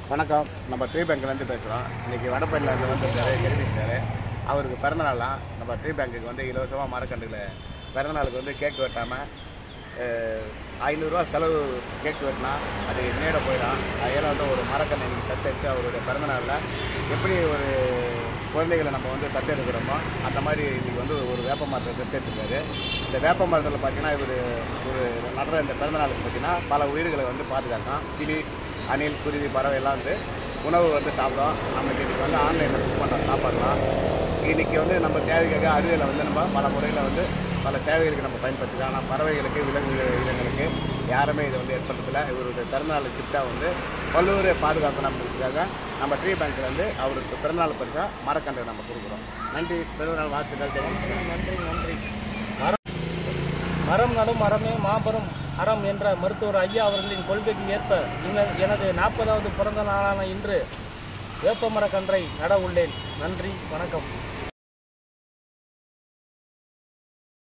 வணக்கம் நம்ம ட்ரீ பேங்க்லேருந்து பேசுகிறோம் இன்றைக்கி வடப்பள்ளியிலேருந்து வந்திருக்காரு தெரிவித்தார் அவருக்கு பிறந்தநாளாம் நம்ம ட்ரீ பேங்க்குக்கு வந்து இலவசமாக மரக்கன்றுகளை பிறந்தநாளுக்கு வந்து கேக் வெட்டாமல் ஐநூறுரூவா செலவு கேக் வெட்டினா அது நேட போயிடும் அதில் வந்து ஒரு மரக்கண்ணை இன்னைக்கு தத்தெடுத்து அவருடைய பிறந்தநாளில் எப்படி ஒரு குழந்தைகளை நம்ம வந்து தத்தெடுக்கிறோமோ அந்த மாதிரி இன்றைக்கி வந்து ஒரு வேப்ப மரத்தை தத்தெடுத்துருக்காரு இந்த வேப்ப மரத்தில் பார்த்தீங்கன்னா இவர் ஒரு நடுற இந்த பிறந்தநாளுக்கு பார்த்தீங்கன்னா பல உயிர்களை வந்து பாதுகாக்கும் கிளி அணில் குருவி பறவை எல்லாம் வந்து உணவு வந்து சாப்பிடும் நமக்கு இன்றைக்கி வந்து ஆன்லைனில் புக் பண்ணுற சாப்பாடலாம் இன்றைக்கி வந்து நம்ம தேவைக்காக அறிவியலை வந்து நம்ம பல முறையில் வந்து பல சேவைகளுக்கு நம்ம பயன்படுத்திக்கலாம் ஆனால் பறவைகளுக்கு விலங்கு இனங்களுக்கு யாருமே இதை வந்து ஏற்படுத்தல இவருடைய பிறந்தநாள் கிஃப்டாக வந்து பல்வேறு பாதுகாப்பு நம்மளுக்காக நம்ம ட்ரீ பேங்க்கில் வந்து அவருக்கு பிறந்தநாள் பரிசாக மரக்கன்று நம்ம கொடுக்குறோம் நன்றி பிறந்தநாள் வாழ்த்துக்கள் தெரிவிக்கிறேன் நன்றி நன்றி மரம் மரம் நடும் மரமே மாபெரும் அறம் என்ற மருத்துவர் ஐயா அவர்களின் கொள்கைக்கு ஏற்ப இன- எனது நாற்பதாவது பிறந்த நாளான இன்று வேப்பமரக்கன்றை நட உள்ளேன் நன்றி வணக்கம்